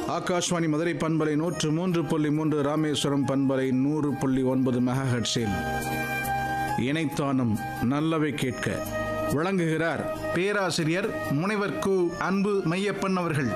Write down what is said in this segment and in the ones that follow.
ஆகாஷ்வாணி மதுரை பண்பலை நூற்று மூன்று புள்ளி மூன்று ராமேஸ்வரம் பண்பலை நூறு புள்ளி ஒன்பது மெகாஹெட்ஸில் இணைத்தானும் நல்லவை கேட்க வழங்குகிறார் பேராசிரியர் முனைவர் கு அன்பு மையப்பன் அவர்கள்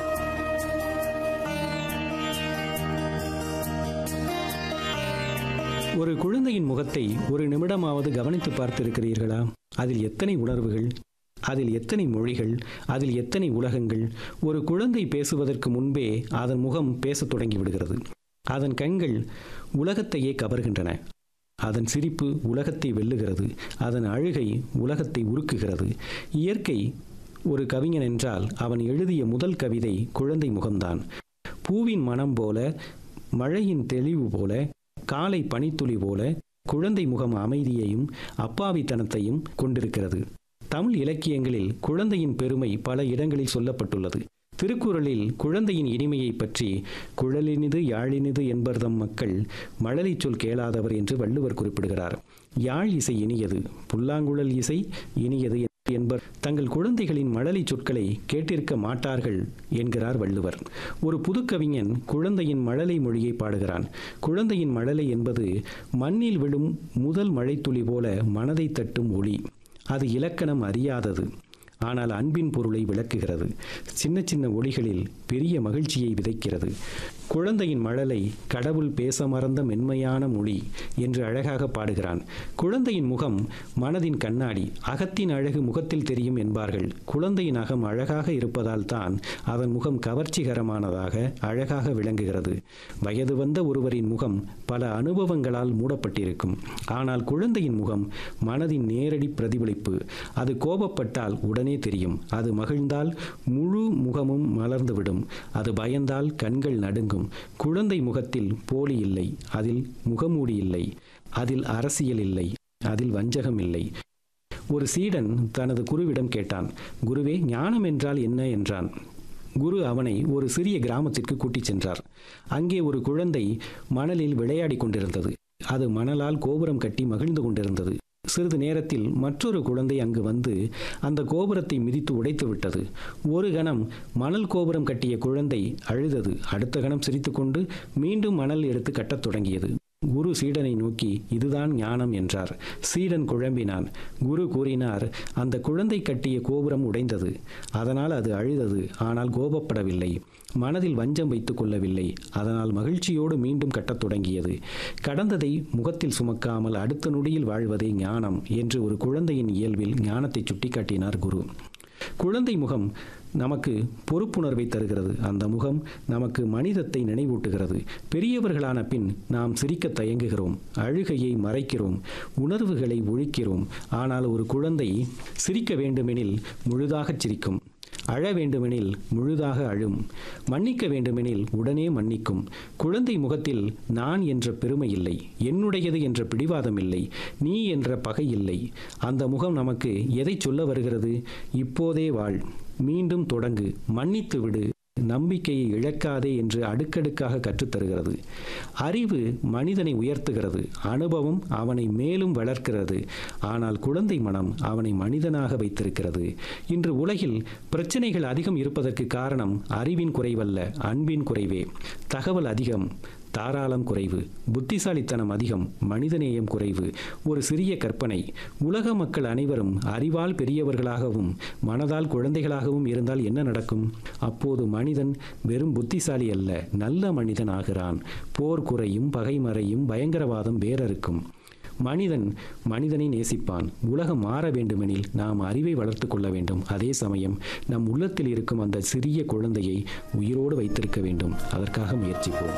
ஒரு குழந்தையின் முகத்தை ஒரு நிமிடமாவது கவனித்து பார்த்திருக்கிறீர்களா அதில் எத்தனை உணர்வுகள் அதில் எத்தனை மொழிகள் அதில் எத்தனை உலகங்கள் ஒரு குழந்தை பேசுவதற்கு முன்பே அதன் முகம் பேசத் தொடங்கி விடுகிறது அதன் கண்கள் உலகத்தையே கவர்கின்றன அதன் சிரிப்பு உலகத்தை வெல்லுகிறது அதன் அழுகை உலகத்தை உருக்குகிறது இயற்கை ஒரு கவிஞன் என்றால் அவன் எழுதிய முதல் கவிதை குழந்தை முகம்தான் பூவின் மனம் போல மழையின் தெளிவு போல காலை பனித்துளி போல குழந்தை முகம் அமைதியையும் அப்பாவித்தனத்தையும் கொண்டிருக்கிறது தமிழ் இலக்கியங்களில் குழந்தையின் பெருமை பல இடங்களில் சொல்லப்பட்டுள்ளது திருக்குறளில் குழந்தையின் இனிமையை பற்றி குழலினிது யாழினிது என்பர்தம் மக்கள் மழலை சொல் கேளாதவர் என்று வள்ளுவர் குறிப்பிடுகிறார் யாழ் இசை இனியது புல்லாங்குழல் இசை இனியது என்பர் தங்கள் குழந்தைகளின் மழலை சொற்களை கேட்டிருக்க மாட்டார்கள் என்கிறார் வள்ளுவர் ஒரு புதுக்கவிஞன் குழந்தையின் மழலை மொழியை பாடுகிறான் குழந்தையின் மழலை என்பது மண்ணில் விழும் முதல் மழைத்துளி போல மனதை தட்டும் ஒளி அது இலக்கணம் அறியாதது ஆனால் அன்பின் பொருளை விளக்குகிறது சின்ன சின்ன ஒளிகளில் பெரிய மகிழ்ச்சியை விதைக்கிறது குழந்தையின் மழலை கடவுள் பேச மறந்த மென்மையான மொழி என்று அழகாக பாடுகிறான் குழந்தையின் முகம் மனதின் கண்ணாடி அகத்தின் அழகு முகத்தில் தெரியும் என்பார்கள் குழந்தையின் அகம் அழகாக இருப்பதால் தான் அதன் முகம் கவர்ச்சிகரமானதாக அழகாக விளங்குகிறது வயது வந்த ஒருவரின் முகம் பல அனுபவங்களால் மூடப்பட்டிருக்கும் ஆனால் குழந்தையின் முகம் மனதின் நேரடி பிரதிபலிப்பு அது கோபப்பட்டால் உடனே தெரியும் அது மகிழ்ந்தால் முழு முகமும் மலர்ந்துவிடும் அது பயந்தால் கண்கள் நடுங்கும் குழந்தை முகத்தில் போலி இல்லை அதில் முகமூடி இல்லை அதில் அரசியல் இல்லை அதில் வஞ்சகம் இல்லை ஒரு சீடன் தனது குருவிடம் கேட்டான் குருவே ஞானம் என்றால் என்ன என்றான் குரு அவனை ஒரு சிறிய கிராமத்திற்கு கூட்டிச் சென்றார் அங்கே ஒரு குழந்தை மணலில் விளையாடி கொண்டிருந்தது அது மணலால் கோபுரம் கட்டி மகிழ்ந்து கொண்டிருந்தது சிறிது நேரத்தில் மற்றொரு குழந்தை அங்கு வந்து அந்த கோபுரத்தை மிதித்து உடைத்து விட்டது ஒரு கணம் மணல் கோபுரம் கட்டிய குழந்தை அழுதது அடுத்த கணம் சிரித்துக்கொண்டு மீண்டும் மணல் எடுத்து கட்டத் தொடங்கியது குரு சீடனை நோக்கி இதுதான் ஞானம் என்றார் சீடன் குழம்பினான் குரு கூறினார் அந்த குழந்தை கட்டிய கோபுரம் உடைந்தது அதனால் அது அழுதது ஆனால் கோபப்படவில்லை மனதில் வஞ்சம் வைத்துக் கொள்ளவில்லை அதனால் மகிழ்ச்சியோடு மீண்டும் கட்டத் தொடங்கியது கடந்ததை முகத்தில் சுமக்காமல் அடுத்த நொடியில் வாழ்வதே ஞானம் என்று ஒரு குழந்தையின் இயல்பில் ஞானத்தை சுட்டிக்காட்டினார் குரு குழந்தை முகம் நமக்கு பொறுப்புணர்வை தருகிறது அந்த முகம் நமக்கு மனிதத்தை நினைவூட்டுகிறது பெரியவர்களான பின் நாம் சிரிக்க தயங்குகிறோம் அழுகையை மறைக்கிறோம் உணர்வுகளை ஒழிக்கிறோம் ஆனால் ஒரு குழந்தை சிரிக்க வேண்டுமெனில் முழுதாகச் சிரிக்கும் அழ வேண்டுமெனில் முழுதாக அழும் மன்னிக்க வேண்டுமெனில் உடனே மன்னிக்கும் குழந்தை முகத்தில் நான் என்ற பெருமை இல்லை என்னுடையது என்ற பிடிவாதம் இல்லை நீ என்ற பகை இல்லை அந்த முகம் நமக்கு எதை சொல்ல வருகிறது இப்போதே வாழ் மீண்டும் தொடங்கு மன்னித்து விடு நம்பிக்கையை இழக்காதே என்று அடுக்கடுக்காக கற்றுத்தருகிறது அறிவு மனிதனை உயர்த்துகிறது அனுபவம் அவனை மேலும் வளர்க்கிறது ஆனால் குழந்தை மனம் அவனை மனிதனாக வைத்திருக்கிறது இன்று உலகில் பிரச்சனைகள் அதிகம் இருப்பதற்கு காரணம் அறிவின் குறைவல்ல அன்பின் குறைவே தகவல் அதிகம் தாராளம் குறைவு புத்திசாலித்தனம் அதிகம் மனிதநேயம் குறைவு ஒரு சிறிய கற்பனை உலக மக்கள் அனைவரும் அறிவால் பெரியவர்களாகவும் மனதால் குழந்தைகளாகவும் இருந்தால் என்ன நடக்கும் அப்போது மனிதன் வெறும் புத்திசாலி அல்ல நல்ல மனிதன் ஆகிறான் போர் குறையும் பகைமறையும் பயங்கரவாதம் வேறறுக்கும் மனிதன் மனிதனை நேசிப்பான் உலகம் மாற வேண்டுமெனில் நாம் அறிவை வளர்த்து கொள்ள வேண்டும் அதே சமயம் நம் உள்ளத்தில் இருக்கும் அந்த சிறிய குழந்தையை உயிரோடு வைத்திருக்க வேண்டும் அதற்காக முயற்சிப்போம்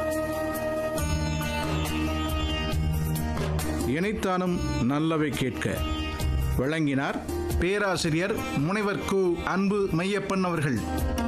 இணைத்தானும் நல்லவை கேட்க வழங்கினார் பேராசிரியர் முனைவர் கு அன்பு மையப்பன் அவர்கள்